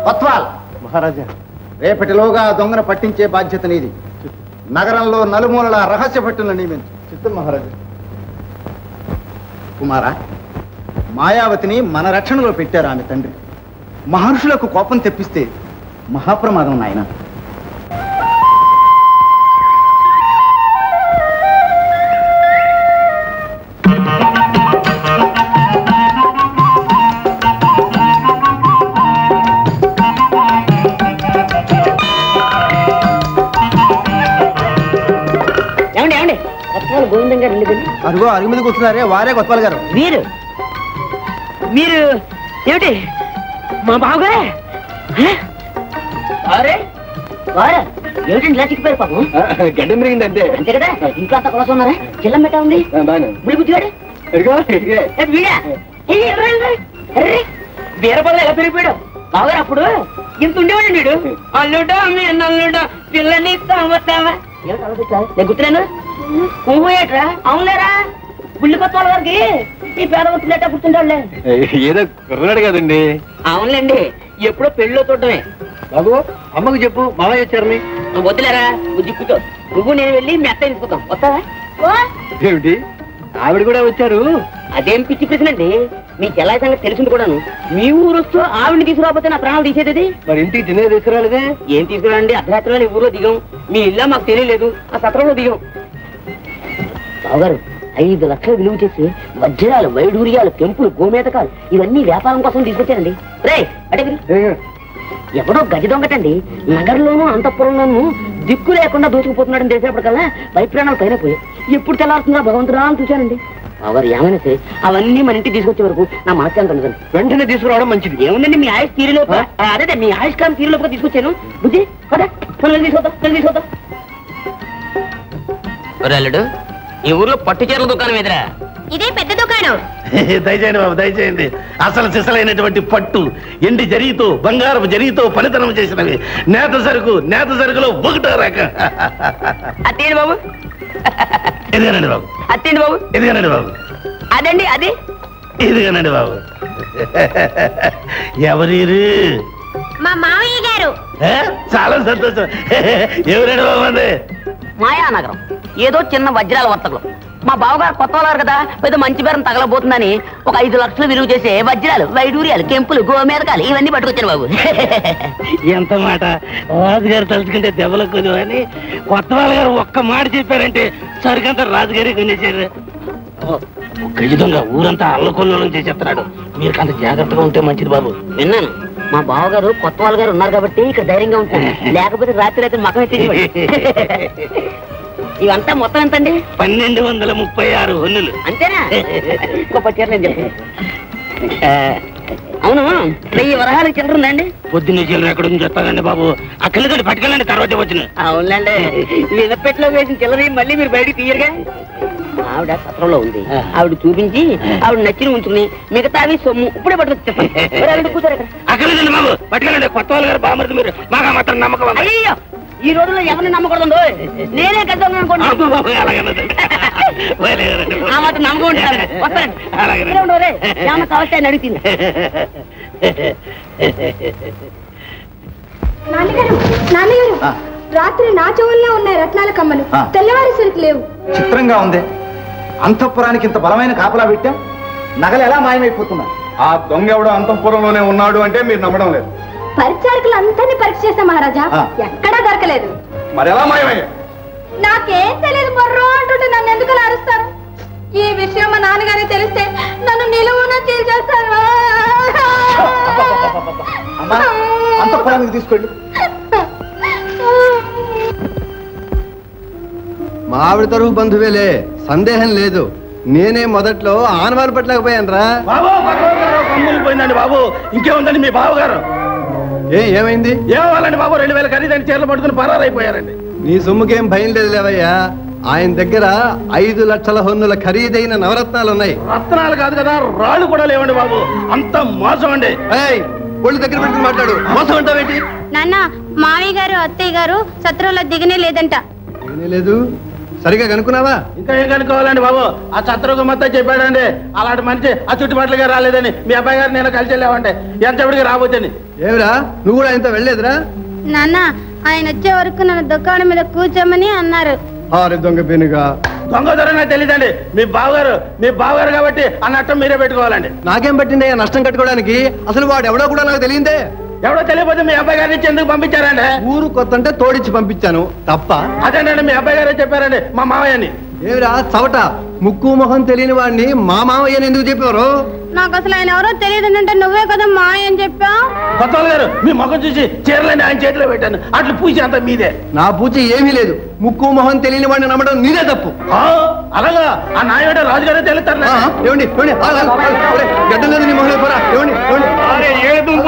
కొత్వాల్ మహారాజా రేపటిలోగా ఆ దొంగను పట్టించే బాధ్యత నీది నగరంలో నలుమూలల రహస్య భట్టులను నియమించు చిత్తం మహారాజా కుమారా మాయావతిని మన రక్షణలో పెట్టారు ఆమె తండ్రి మహర్షులకు కోపం తెప్పిస్తే మహాప్రమాదం నాయన ఏమండి ఏమండి కొత్తవాళ్ళు గోవిందం గారు వెళ్ళింది అరుగో అరుగు మీద కూర్చున్నారే వారే కొత్వాల్ గారు మీరు మీరు ఏమిటి మా బావగారే హ? వారే వారా ఏమిటండి ఇలా చిక్కిపోయారు పాపం గడ్డం పెరిగింది అంతే అంతే కదా ఇంట్లో అంతా కొలస ఉన్నారా చిల్లం పెట్టా ఉంది బాగా బుడి బుద్ధిగాడు ఇదిగో ఇదిగే ఏ, వీడా ఏ, ఎర్ర, ఎర్ర, ఎర్ర. వీరపల్లి ఎలా పెరిగిపోయాడు బావగారు అప్పుడు ఇంత ఉండేవాడు వీడు అల్లుడా మీ నల్లుడా పిల్లని తామతావా ఏమిటి ఆలోచించా? నేను గుర్తులేను ఊహు ఏట్రా అవునులేరా బుల్లి కొత్త వాళ్ళ వారికి ఈ పేదవతులు ఎట్టా గుర్తుంటాడులే ఏదో కుర్రాడు కదండి అవునులేండి ఎప్పుడో పెళ్ళిలో చూడటమే బాబు అమ్మకు చెప్పు మామయ్య వచ్చారని నువ్వు వద్దులేరా నువ్వు జిక్కుతో నువ్వు నేను వెళ్ళి మీ అత్తయ్య తీసుకుంటాం వస్తావా ఏమిటి ఆవిడ కూడా వచ్చారు అదేం పిచ్చి ప్రశ్నండి మీ చెల్లాయి సంగతి తెలిసింది కూడాను మీ ఊరు వస్తూ ఆవిడని తీసుకురాకపోతే నా ప్రాణాలు తీసేది మరి ఇంటికి తినే తీసుకురాలేదే ఏం తీసుకురండి అర్ధరాత్రి వేళ ఈ ఊర్లో దిగాం మీ ఇల్లా మాకు తెలియలేదు ఆ సత్రంలో దిగాం బావగారు ఐదు లక్షలు విలువ చేసి వజ్రాలు వైడూర్యాలు తెంపులు గోమేతకాలు ఇవన్నీ వ్యాపారం కోసం తీసుకొచ్చారండి రే అంటే ఎవడో గజ దొంగటండి నగరంలోనూ అంతఃపురంలోనూ దిక్కు లేకుండా దూసుకుపోతున్నాడని తెలిసినప్పటికల్లా వైప్రాణాలు పైన పోయి ఎప్పుడు తెల్లారుతుందా భగవంతుడా అని చూశానండి బావగారు ఏమైనా సరే అవన్నీ మన ఇంటికి తీసుకొచ్చే వరకు నా మనశ్శాంతి ఉండదండి వెంటనే తీసుకురావడం మంచిది ఏముందండి మీ ఆయుష్ తీరులోపు అదే మీ ఆయుష్ కాలం తీరులోపు తీసుకొచ్చాను బుద్ధి పద మనం తీసుకొద్దాం మనం తీసుకొద్దాం అల్లుడు ఈ ఊర్లో పట్టు చీరల దుకాణం ఎదురా ఇదే పెద్ద దుకాణం దయచేయండి బాబు దయచేయండి అసలు సిసలైనటువంటి పట్టు ఎండి జరీతో బంగారపు జరీతో పనితనం చేసినవి నేత సరుకు నేత సరుకులో ఒకటో రక అత్తేండి బాబు ఇదిగానండి బాబు అత్తేండి బాబు ఇదిగానండి బాబు అదండి అది ఇదిగానండి బాబు ఎవరీరు మా మావయ్య గారు ఏ? చాలా సంతోషం ఎవరండి బాబు అండి మాయానగరం ఏదో చిన్న వజ్రాల వర్తకులు మా బావగారు కొత్త వాళ్ళారు కదా పెద్ద మంచి బేరం తగలబోతుందని ఒక ఐదు లక్షలు విలువ చేసే వజ్రాలు వైడూర్యాలు కెంపులు గోమేదకాలు ఇవన్నీ పట్టుకొచ్చాను బాబు ఎంత మాట రాజుగారు తలుచుకుంటే దెబ్బలు కొను అని కొత్త వాళ్ళ గారు ఒక్క మాట చెప్పారంటే సరికంతా రాజుగారే కొనేసారు గజ ఊరంతా అల్లకొల్లోలం చేసేస్తున్నాడు మీరు కంత జాగ్రత్తగా ఉంటే మంచిది బాబు విన్నాను మా బావగారు కొత్త వాళ్ళ గారు ఉన్నారు కాబట్టి ఇక్కడ ధైర్యంగా ఉంటాను లేకపోతే రాత్రి రాత్రి మకం ఎత్తేసి ఇవంతా మొత్తం ఎంతండి పన్నెండు వందల ముప్పై ఆరు హొన్నులు అంతేనా గొప్ప చీర నేను చెప్తాను అవును వెయ్యి వరహాలకు చిల్లర ఉందండి పొద్దున్న చీలరు ఎక్కడ ఉంది చెప్తానండి బాబు అక్కడికి పట్టుకెళ్ళండి తర్వాత వచ్చిన అవునండి వినపెట్లో వేసిన చిల్లర మళ్ళీ మీరు బయటికి తీయరుగా ఆవిడ సత్రంలో ఉంది ఆవిడ చూపించి ఆవిడ నచ్చిన ఉంచుకుని మిగతావి సొమ్ము ఇప్పుడే పట్టుకొచ్చి చెప్పండి కూర్చోరు ఇక్కడ అక్కర్లేదండి బాబు పట్టుకెళ్ళండి కొత్త వాళ్ళ గారు బామర్ది మీరు మాకు మాత్రం నమ్మకం ఉంది. అయ్యో ఈ రోజుల్లో ఎవరిని నమ్మకూడదు నేనే కద్దాను అనుకోండి అబ్బో బాబు, అలాగేనండి. పోయలేదండి. ఆ మాత్రం నమ్మకం ఉంటారు వస్తారండి అలాగేనండి. ఇక్కడే ఉండవు రే. ఏమన్నా కావస్తే ఆయన అడుగుతుంది నాన్నగారు నాన్నగారు ఆ. రాత్రి నా చెవుల్లో ఉన్నాయి రత్నాల కమ్మలు ఆ. తెల్లవారేసరికి లేవు చిత్రంగా ఉంది అంతఃపురానికి ఇంత బలమైన కాపలా పెట్టాం నగలు ఎలా మాయమైపోతున్నా ఆ దొంగ ఎవడో అంతఃపురంలోనే ఉన్నాడు అంటే మీరు నమ్మడం లేదు పరిచారకులు అంతని పరీక్ష చేశాం మహారాజా ఆ. ఎక్కడా దొరకలేదు మరి ఎలా మాయమయ్యా నాకేం తెలియదు బొర్రో అంటుంటే నన్ను ఎందుకు అలా అరుస్తారు ఈ విషయం మా నాన్నగారికి తెలిస్తే నన్ను నిలువున చీల్చేస్తారు అమ్మా అంతఃపురానికి తీసుకెళ్ళు మా ఆవిడ తరఫు బంధువేలే సందేహం లేదు నేనే మొదట్లో ఆనవాలు పట్టలేకపోయాను రా బాబు కమ్ములు పోయిందండి బాబు ఇంకేముందండి మీ బావగారు ఏ ఏమైంది ఏమవ్వాలండి బాబు రెండు వేల ఖరీదైన చీరలు పట్టుకుని పరారైపోయారండి నీ సొమ్ముకేం భయం లేదు లేవయ్యా ఆయన దగ్గర ఐదు లక్షల హొన్నుల ఖరీదైన నవరత్నాలు ఉన్నాయి రత్నాలు కాదు కదా రాళ్ళు కూడా లేవండి బాబు అంత మోసం అండి ఏయ్, ఒళ్ళు దగ్గర పెట్టుకుని మాట్లాడు మోసం అంటావేంటి నాన్న మావయ్య గారు అత్తయ్య గారు సత్రంలో దిగనే లేదంట ఏమీ లేదు సరిగా కనుక్కున్నావా ఇంకా ఏం కనుక్కోవాలండి బాబు ఆ చత్రకు మొత్తం చెప్పాడండి అలాంటి మనిషి ఆ చుట్టుపక్కలగా రాలేదని మీ అబ్బాయి గారు నేను కలిసి వెళ్ళామంటే ఎంతప్పటికి రాబోతుంది ఏమిరా నువ్వు కూడా ఇంత వెళ్ళలేదురా నాన్న ఆయన వచ్చే వరకు నన్ను దుకాణం మీద కూర్చోమని అన్నారు ఆరు దొంగ పెనుగా దొంగ దొర నాకు తెలియదండి మీ బావగారు మీ బావగారు కాబట్టి అన్నట్టు మీరే పెట్టుకోవాలండి నాకేం పట్టింది నష్టం కట్టుకోవడానికి అసలు వాడు ఎవడో కూడా నాకు తెలియదే ఎవడో తెలియకపోతే మీ అబ్బాయి గారి నుంచి ఎందుకు పంపించారండి ఊరు కొత్త అంటే తోడిచ్చి పంపించాను తప్ప అదేనండి మీ అబ్బాయి గారే చెప్పారండి మా మావయ్యని ఏమిరా చవట ముక్కు మొహం తెలియని వాడిని మా మామయ్యని ఎందుకు చెప్పారు నాకు అసలు ఆయన ఎవరో తెలియదు అంటే నువ్వే కదా మా అని చెప్పా కొత్తవాళ్ళు గారు మీ ముఖం చూసి చీరలని ఆయన చేతిలో పెట్టాను అట్లు పూసి అంతా మీదే నా పూచి ఏమీ లేదు ముక్కు మొహం తెలియని వాడిని నమ్మడం నీదే తప్పు ఆ, అలాగా ఆ నాయుడు రాజుగారే తెలుస్తారు ఆ, ఏమండి ఏమండి ఆగు, ఆగు, ఆగు, ఒరేయ్, గడ్డం లేదు నీ మొహంలో పోరా ఏమండి ఏమండి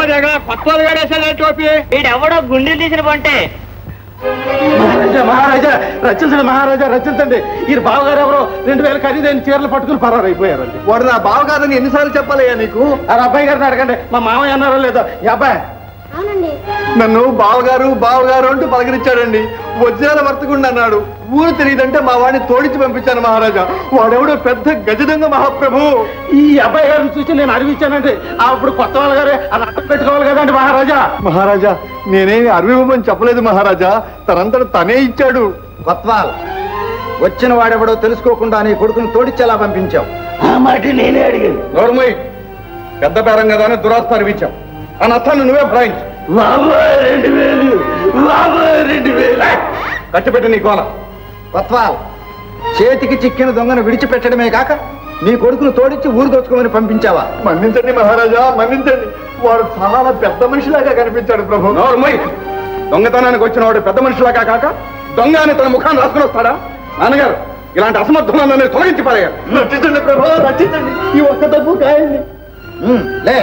వీడెవడో గుండెలు తీసిన పంటే మహారాజా మహారాజా రచించండి మహారాజా రచించండి ఈ బావగారు ఎవరో రెండు వేల ఖరీదైన చీరలు పట్టుకుని పరారైపోయారండి వాడు నా బావ కాదని ఎన్నిసార్లు చెప్పాలయ్యా నీకు ఆ అబ్బాయి గారిని అడగండి మా మామయ్య అన్నారో లేదో ఈ అబ్బాయి అవునండి నన్ను బావగారు బావగారు అంటూ పలకరించాడండి వజ్రాల వర్తకుండా అన్నాడు ఊరు తెలియదంటే మా వాడిని తోడించి పంపించాను మహారాజా వాడెవడో పెద్ద గజదొంగ మహాప్రభు ఈ అబ్బాయి గారిని చూసి నేను అడిగించానండి అప్పుడు కొత్త వాళ్ళ గారే అది అడ్డం పెట్టుకోవాలి కదండి మహారాజా మహారాజా నేనేమి అరవివ్వమని చెప్పలేదు మహారాజా తనంతట తనే ఇచ్చాడు కొత్వాల్ వచ్చిన వాడెవడో తెలుసుకోకుండా నీ కొడుకుని తోడిచ్చేలా పంపించావు ఆ మాట నేనే అడిగాను నోర్మయ్ పెద్ద బేరం కదా అని దురాస్థ అనిపించాం ఆ నష్టాన్ని నువ్వే భ్రాయించు బాబోయ్ రెండు వేలు బాబోయ్ రెండు వేలు కట్టిపెట్టి నీ కోల కొత్వాల్ చేతికి చిక్కిన దొంగను విడిచిపెట్టడమే కాక నీ కొడుకును తోడిచ్చి ఊరు దోచుకోమని పంపించావా మన్నించండి మహారాజా మన్నించండి వాడు చాలా పెద్ద మనిషిలాగా కనిపించాడు ప్రభు నోర్మయ్ దొంగతనానికి వచ్చిన వాడు పెద్ద మనిషిలాగా కాక దొంగ అని తన ముఖాన్ని రాసుకుని వస్తాడా నాన్నగారు ఇలాంటి అసమర్థులను తొలగించి పడేయాలి రక్షించండి ప్రభు రక్షించండి ఈ ఒక్క తప్పు కాయండి ఉమ్, లే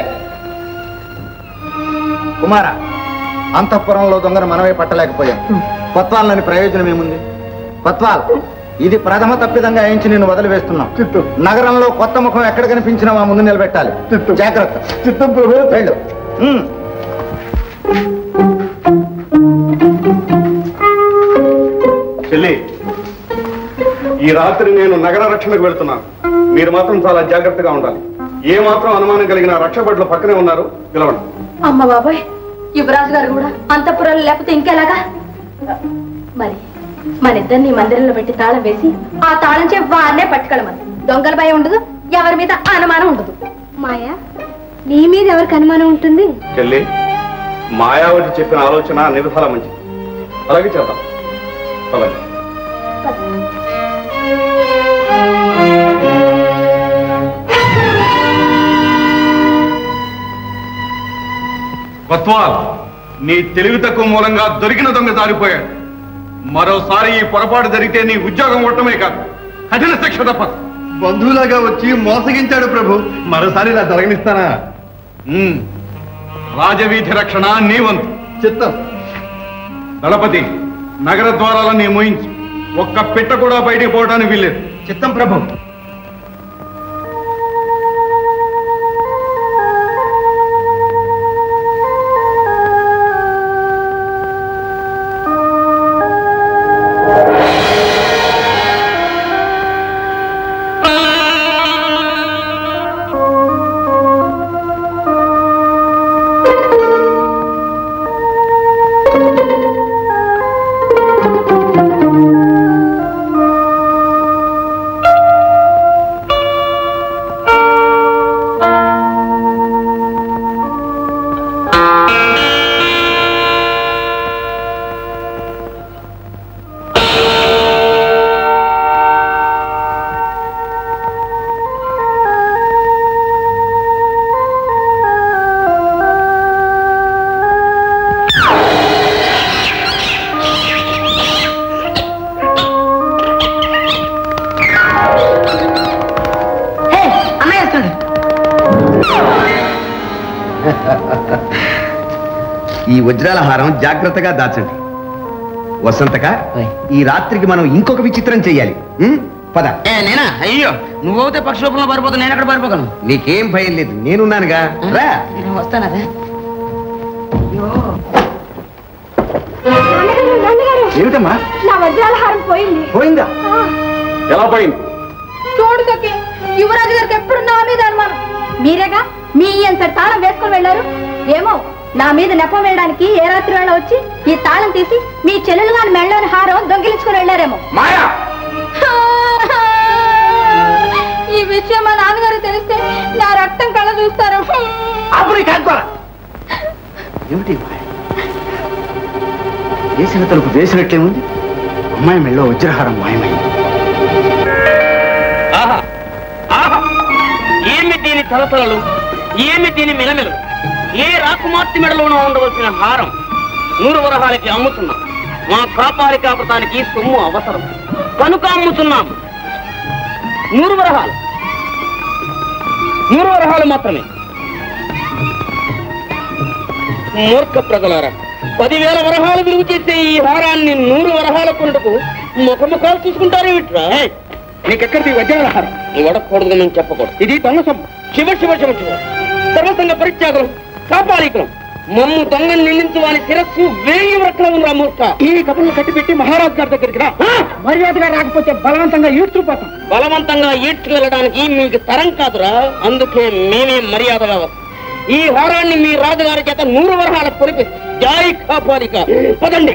కుమార అంతఃపురంలో దొంగను మనమే పట్టలేకపోయాం కొత్వాలని ప్రయోజనం ఏముంది కొత్వాల్ ఇది ప్రథమ తప్పిదంగా అయించి నిన్ను వదిలివేస్తున్నాం చిత్తం. నగరంలో కొత్త ముఖం ఎక్కడ కనిపించినా మా ముందు నిలబెట్టాలి చిత్తం. జాగ్రత్త చిత్తం ప్రభు వెళ్ళు ఉమ్. చెల్లి ఈ రాత్రి నేను నగర రక్షణకు వెళ్తున్నాను మీరు మాత్రం చాలా జాగ్రత్తగా ఉండాలి ఏ మాత్రం అనుమానం కలిగిన రక్షభటులు పక్కనే ఉన్నారు పిలవండి అమ్మ బాబాయ్ యువరాజు గారు కూడా అంతఃపురాలు లేకపోతే ఇంకెలాగా మరి మన ఇద్దరిని మందిరంలో పెట్టి తాళం వేసి ఆ తాళం చే వారినే పట్టుకెళ్ళమని దొంగల భయం ఉండదు ఎవరి మీద అనుమానం ఉండదు మాయా నీ మీద ఎవరికి అనుమానం ఉంటుంది చెల్లి మాయావతి చెప్పిన ఆలోచన అన్ని విధాల మంచిది అలాగే చేద్దాం పదండి కొత్వాల్ నీ తెలివి తక్కువ మూలంగా దొరికిన దొంగ జారిపోయాడు మరోసారి ఈ పొరపాటు జరిగితే నీ ఉద్యోగం ఉండటమే కాదు కఠిన శిక్ష తప్పదు బంధువులాగా వచ్చి మోసగించాడు ప్రభు మరోసారి ఇలా జరగనిస్తానా ఉమ్. రాజవీధి రక్షణ నీ వంతు చిత్తం దళపతి నగర ద్వారాలన్నీ మోయించు ఒక్క పిట్ట కూడా బయటికి పోవడానికి వీల్లేదు చిత్తం ప్రభు అన్నయ్య వస్తాడు ఈ వజ్రాల హారం జాగ్రత్తగా దాచండి వసంతక ఈ రాత్రికి మనం ఇంకొక విచిత్రం చెయ్యాలి ఉం? పద ఏ నేనా అయ్యో నువ్వైతే పక్షి రూపంలో పారిపోతా నేను ఎక్కడ పారిపోగలను నీకేం భయం లేదు నేనున్నానుగా రా నేను వస్తానరా నాన్నగారు నాన్నగారు ఏమిటమ్మా నా వజ్రాల హారం పోయింది పోయిందా ఎలా పోయింది చూడు సఖి యువరాజు గారికి ఎప్పుడు నా మీద అనుమానం మీరేగా మీ అంతటి తాళం వేసుకొని వెళ్ళారు ఏమో నా మీద నెపం వేయడానికి ఏ రాత్రి వేళ వచ్చి ఈ తాళం తీసి మీ చెల్లెలు గారి మెళ్ళని హారం దొంగిలించుకొని వెళ్ళారేమో మాయా ఈ విషయం మా నాన్నగారు తెలిస్తే నా రక్తం కళ్ళ చూస్తారు అప్పుడు కాదుకోరా ఏమిటి మాయ వేసిన తలుపు వేసినట్లే ఉంది అమ్మాయి మెళ్ళో వజ్రహారం మాయమైంది ఆహా ఆహా ఏమి దీని తలతలలు ఏమి దీని మిలమిలు ఏ రాకుమార్తె మెడలోనూ ఉండవలసిన హారం నూరు వరహాలకి అమ్ముతున్నాం మా కాపాలి కాపటానికి సొమ్ము అవసరం కనుక అమ్ముతున్నాం నూరు వరహాలు నూరు వరహాలు మాత్రమే మూర్ఖ ప్రజలారా పదివేల వరహాలు విలువ చేసే ఈ హారాన్ని నూరు వరహాల కొనుటకు ముఖముఖాలు చూసుకుంటారే విట్రా నీకెక్కడిది వజ్రాలహారం నువ్వు అడగకూడదు నేను చెప్పకూడదు ఇది దొంగ సొమ్ము శివ శివ శివ శివ సర్వసంగ పరిత్యాగం కాపాలికం మమ్ము దొంగను నిందించు వాని శిరస్సు వేయి వరకలం రా మూర్ఖ ఈ కబుర్లు కట్టిపెట్టి మహారాజు గారి దగ్గరికి రా మర్యాదగా రాకపోతే బలవంతంగా ఈడ్చుకుపోతాం బలవంతంగా ఈడ్చుకెళ్ళడానికి మీకు తరం కాదురా అందుకే మేమే మర్యాద వ్యవస్థ ఈ హారాన్ని మీ రాజుగారి చేత నూరు వరహాల పొలిపి జై కాపాలిక పదండి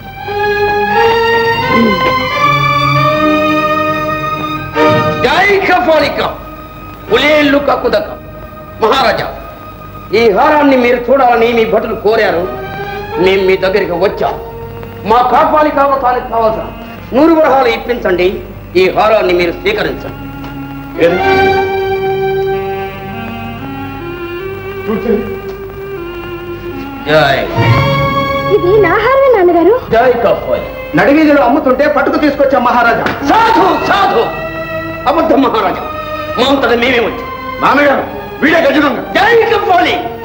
జై కాపాలిక పులేళ్ళు కక్కుదక మహారాజా ఈ హారాన్ని మీరు చూడాలని మీ భటులు కోరారు మేము మీ దగ్గరికి వచ్చాం మా కాపాలి కావటానికి కావాల్సిన నూరు వరహాలు ఇప్పించండి ఈ హారాన్ని మీరు స్వీకరించండి జై ఇది నా హారమే నాన్నగారు జై కాపాలి నడివీధిలో అమ్ముతుంటే పట్టుకు తీసుకొచ్చాం మహారాజా సాధు సాధు అబద్ధం మహారాజా మా అంతటా మేమే వచ్చాం మామయ్య వీడే గజదొంగ జై కాపాలి